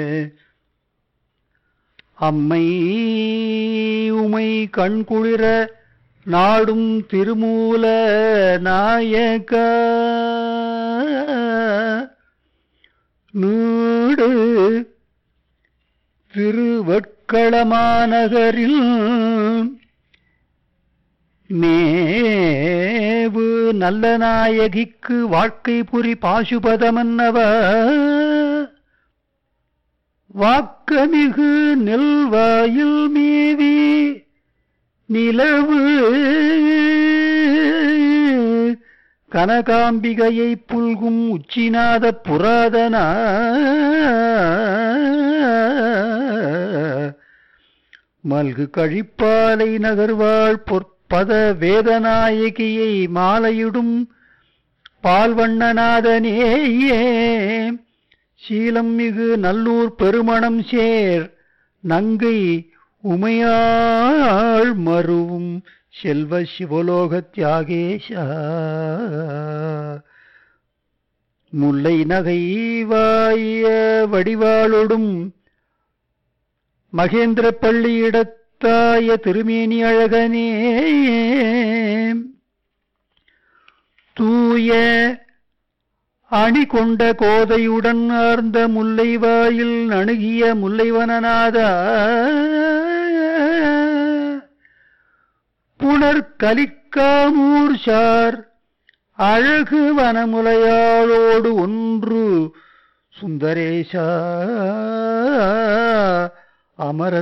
அம்மை உமை கண்குளிர நாடும் திருமூல நாயக நீடு திருவட்களமாநகரில் மேவு நல்ல நாயகிக்கு வாழ்க்கை புரி பாசுபதமன்னவ வாக்கமிகு நெல்வாயில் மீதி நிலவு கனகாம்பிகையை புல்கும் உச்சிநாத புராதன மல்கு கழிப்பாலை நகர்வாழ் பொற்பத வேதநாயகியை மாலையிடும் பால்வண்ணநாதனேயே சீலம் மிகு நல்லூர் பெருமணம் சேர் நங்கை உமையாள் மருவும் செல்வ சிவலோக தியாகேஷா முல்லை நகை வாய வடிவாளொடும் மகேந்திர பள்ளி இடத்தாய திருமேனி அழகனே தூய அணி கொண்ட கோதையுடன் ஆர்ந்த முல்லைவாயில் அணுகிய முல்லைவனநாதா புனர் கலிக்காமூர் சார் அழகு வனமுலையாளோடு ஒன்று சுந்தரேஷா அமரர்